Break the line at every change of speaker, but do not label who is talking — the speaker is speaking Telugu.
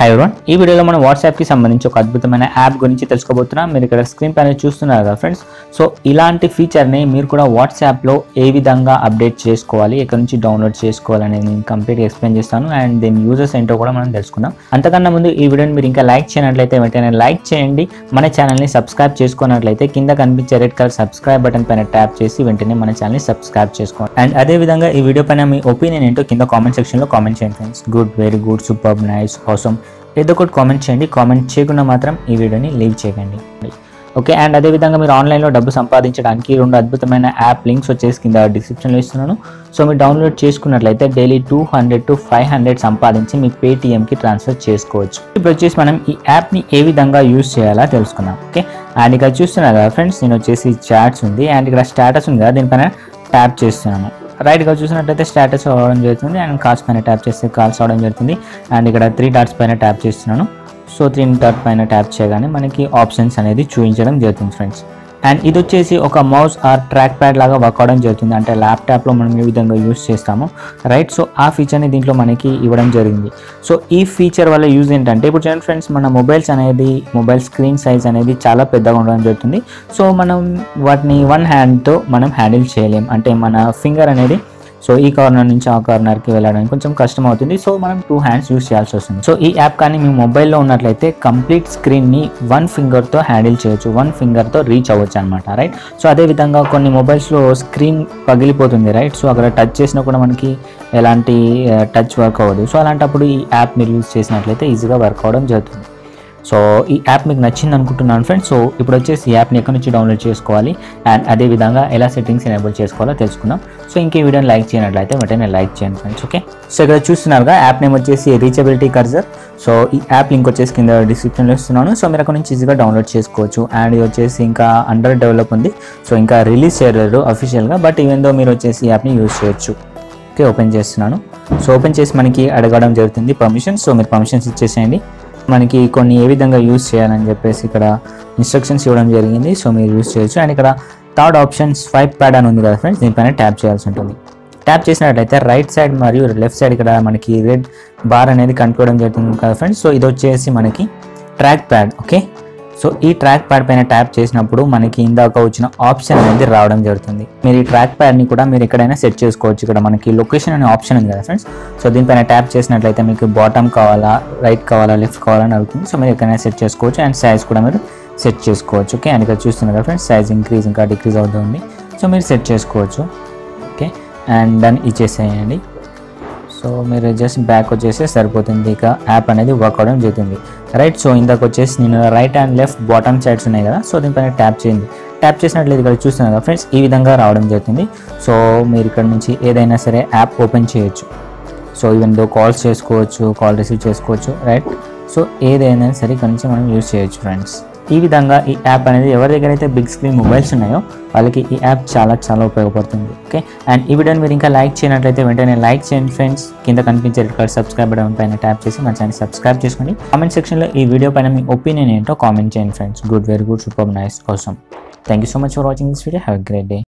హై ఎవరోన్ ఈ వీడియోలో మనం వాట్సాప్కి సంబంధించి ఒక అద్భుతమైన యాప్ గురించి తెలుసుకోబోతున్నాం మీరు ఇక్కడ స్క్రీన్ పైన చూస్తున్నారు కదా ఫ్రెండ్స్ సో ఇలాంటి ఫీచర్ని మీరు కూడా వాట్సాప్లో ఏ విధంగా అప్డేట్ చేసుకోవాలి ఎక్కడి నుంచి డౌన్లోడ్ చేసుకోవాలి అనేది నేను కంప్లీట్గా ఎక్స్ప్లెయిన్ చేస్తాను అండ్ దీని యూజర్స్ ఏంటో కూడా మనం తెలుసుకుందాం అంతకన్నా ముందు ఈ వీడియోని మీరు ఇంకా లైక్ చేయనట్లయితే వెంటనే లైక్ చేయండి మన ఛానల్ని సబ్స్క్రైబ్ చేసుకున్నట్లయితే కింద కనిపించే రెడ్ కలర్ సబ్స్క్రైబ్ బటన్ పైన ట్యాప్ చేసి వెంటనే మన ఛానల్ని సబ్స్క్రైబ్ చేసుకోండి అండ్ అదే విధంగా ఈ వీడియో పైన మీ ఒపీనియన్ ఏంటో కింద కామెంట్ సెక్షన్లో కామెంట్ చేయండి friends good very good super nice అవసరం ఏదో ఒకటి కామెంట్ చేయండి కామెంట్ చేయకుండా మాత్రం ఈ వీడియోని లీవ్ చేయకండి ఓకే అండ్ అదేవిధంగా మీరు ఆన్లైన్లో డబ్బు సంపాదించడానికి రెండు అద్భుతమైన యాప్ లింక్స్ వచ్చేసి కింద డిస్క్రిప్షన్లో ఇస్తున్నాను సో మీరు డౌన్లోడ్ చేసుకున్నట్లయితే daily two hundred to five hundred సంపాదించి మీ పేటిఎంకి ట్రాన్స్ఫర్ చేసుకోవచ్చు ఇప్పుడు వచ్చేసి మనం ఈ యాప్ని ఏ విధంగా యూస్ చేయాలో తెలుసుకుందాం ఓకే అండ్ ఇక్కడ చూస్తున్నారు కదా ఫ్రెండ్స్ నేను వచ్చేసి చాట్స్ ఉంది అండ్ ఇక్కడ స్టేటస్ ఉంది కదా దీనిపైన ట్యాప్ చేస్తున్నాను రైట్గా చూసినట్లయితే స్టేటస్ అవ్వడం జరుగుతుంది అండ్ కార్డ్స్ పైన ట్యాప్ చేస్తే కాల్స్ అవడం జరుగుతుంది అండ్ ఇక్కడ త్రీ డాట్స్ పైన ట్యాప్ చేస్తున్నాను సో త్రీ డాట్ పైన ట్యాప్ చేయగానే మనకి ఆప్షన్స్ అనేది చూపించడం జరుగుతుంది ఫ్రెండ్స్ అండ్ ఇది వచ్చేసి ఒక మౌస్ ఆర్ ట్రాక్ ప్యాడ్ లాగా వర్క్ అవడం జరుగుతుంది అంటే ల్యాప్టాప్లో మనం ఏ విధంగా యూస్ చేస్తామో రైట్ సో ఆ ఫీచర్ని దీంట్లో మనకి ఇవ్వడం జరిగింది సో ఈ ఫీచర్ వల్ల యూజ్ ఏంటంటే ఇప్పుడు చూడండి ఫ్రెండ్స్ మన మొబైల్స్ అనేది మొబైల్ స్క్రీన్ సైజ్ అనేది చాలా పెద్దగా ఉండడం జరుగుతుంది సో మనం వాటిని వన్ హ్యాండ్తో మనం హ్యాండిల్ చేయలేం అంటే మన ఫింగర్ అనేది సో ఈ కార్నర్ నుంచి ఆ కార్నర్కి వెళ్ళడానికి కొంచెం కష్టం అవుతుంది సో మనం టూ హ్యాండ్స్ యూస్ చేయాల్సి వస్తుంది సో ఈ యాప్ కానీ మీ మొబైల్లో ఉన్నట్లయితే కంప్లీట్ స్క్రీన్ని వన్ ఫింగర్తో హ్యాండిల్ చేయొచ్చు వన్ ఫింగర్తో రీచ్ అవ్వచ్చు అనమాట రైట్ సో అదే విధంగా కొన్ని మొబైల్స్లో స్క్రీన్ పగిలిపోతుంది రైట్ సో అక్కడ టచ్ చేసినా కూడా మనకి ఎలాంటి టచ్ వర్క్ అవ్వదు సో అలాంటప్పుడు ఈ యాప్ మీరు యూస్ చేసినట్లయితే ఈజీగా వర్క్ అవ్వడం జరుగుతుంది సో ఈ యాప్ మీకు నచ్చింది అనుకుంటున్నాను ఫ్రెండ్స్ సో ఇప్పుడు వచ్చేసి ఈ యాప్ని ఎక్కడి నుంచి డౌన్లోడ్ చేసుకోవాలి అండ్ అదే విధంగా ఎలా సెట్టింగ్స్ ఎనేబుల్ చేసుకోవాలో తెలుసుకుందాం సో ఇంకే వీడియోని లైక్ చేయనట్లయితే వెంటనే లైక్ చేయండి ఫ్రెండ్స్ ఓకే సో ఇక్కడ చూస్తున్నారుగా యాప్ నేమ్ వచ్చేసి రీచబిలిటీ కర్జర్ సో ఈ యాప్ లింక్ వచ్చేసి కింద డిస్క్రిప్షన్లో ఇస్తున్నాను సో మీరు అక్కడ నుంచి ఈజీగా డౌన్లోడ్ చేసుకోవచ్చు అండ్ ఇది వచ్చేసి ఇంకా అండర్ డెవలప్ ఉంది సో ఇంకా రిలీజ్ చేయలేరు అఫీషియల్గా బట్ ఈవెన్ దో మీరు వచ్చేసి ఈ యాప్ని యూజ్ చేయొచ్చు ఓకే ఓపెన్ చేస్తున్నాను సో ఓపెన్ చేసి మనకి అడగడం జరుగుతుంది పర్మిషన్ సో మీరు పర్మిషన్స్ ఇచ్చేసేయండి మనకి కొన్ని ఏ విధంగా యూస్ చేయాలని చెప్పేసి ఇక్కడ ఇన్స్ట్రక్షన్స్ ఇవ్వడం జరిగింది సో మీరు యూస్ చేయొచ్చు అండ్ ఇక్కడ థర్డ్ ఆప్షన్ స్వైప్ ప్యాడ్ అని ఉంది కదా ఫ్రెండ్స్ దీనిపైన ట్యాప్ చేయాల్సి ఉంటుంది ట్యాప్ చేసినట్లయితే రైట్ సైడ్ మరియు లెఫ్ట్ సైడ్ ఇక్కడ మనకి రెడ్ బార్ అనేది కనిపించడం జరుగుతుంది కదా ఫ్రెండ్స్ సో ఇది వచ్చేసి మనకి ట్రాక్ ప్యాడ్ ఓకే సో ఈ ట్రాక్ ప్యాడ్ పైన ట్యాప్ చేసినప్పుడు మనకి ఇందాక వచ్చిన ఆప్షన్ అనేది రావడం జరుగుతుంది మీరు ఈ ట్రాక్ ప్యాడ్ని కూడా మీరు ఎక్కడైనా సెట్ చేసుకోవచ్చు ఇక్కడ మనకి లొకేషన్ అనే ఆప్షన్ ఉంది కదా ఫ్రెండ్స్ సో దీనిపైన ట్యాప్ చేసినట్లయితే మీకు బాటమ్ కావాలా రైట్ కావాలా లెఫ్ట్ కావాలా అని అడుగుతుంది సో మీరు ఎక్కడైనా సెట్ చేసుకోవచ్చు అండ్ సైజ్ కూడా మీరు సెట్ చేసుకోవచ్చు ఓకే అండ్ ఇక్కడ చూస్తున్నారు కదా ఫ్రెండ్స్ సైజ్ ఇంక్రీజ్ ఇంకా డిక్రీజ్ అవుతుంది సో మీరు సెట్ చేసుకోవచ్చు ఓకే అండ్ డన్ ఇచ్చేసేయండి సో మీరు జస్ట్ బ్యాక్ వచ్చేసి సరిపోతుంది ఇక యాప్ అనేది వర్క్ అవడం జరుగుతుంది రైట్ సో ఇందాక వచ్చేసి నేను right and left bottom sides ఉన్నాయి కదా సో దీనిపైన ట్యాప్ చేయండి ట్యాప్ చేసినట్లయితే ఇక్కడ చూస్తున్నారు కదా ఫ్రెండ్స్ ఈ విధంగా రావడం జరుగుతుంది సో మీరు ఇక్కడ నుంచి ఏదైనా సరే యాప్ ఓపెన్ చేయొచ్చు సో ఈవెన్ దో కాల్స్ చేసుకోవచ్చు కాల్ రిసీవ్ చేసుకోవచ్చు రైట్ సో ఏదైనా సరే ఇక్కడ నుంచి మనం యూజ్ చేయొచ్చు ఫ్రెండ్స్ ఈ విధంగా ఈ యాప్ అనేది ఎవరి దగ్గర అయితే బిగ్ స్క్రీన్ మొబైల్స్ ఉన్నాయో వాళ్ళకి ఈ యాప్ చాలా చాలా ఉపయోగపడుతుంది ఓకే అండ్ ఈ వీడియోని మీరు ఇంకా లైక్ చేయనట్లయితే వెంటనే లైక్ చేయండి ఫ్రెండ్స్ కింద కనిపించే రెడ్ కలర్ సబ్స్క్రైబ్ బటన్ పైన ట్యాప్ చేసి మా ఛానల్ సబ్స్క్రైబ్ చేసుకోండి కామెంట్ సెక్షన్లో ఈ వీడియో పైన మీ ఒపీనియన్ ఏంటో కామెంట్ చేయండి friends good very good super nice కోసం thank you so much for watching this video have great day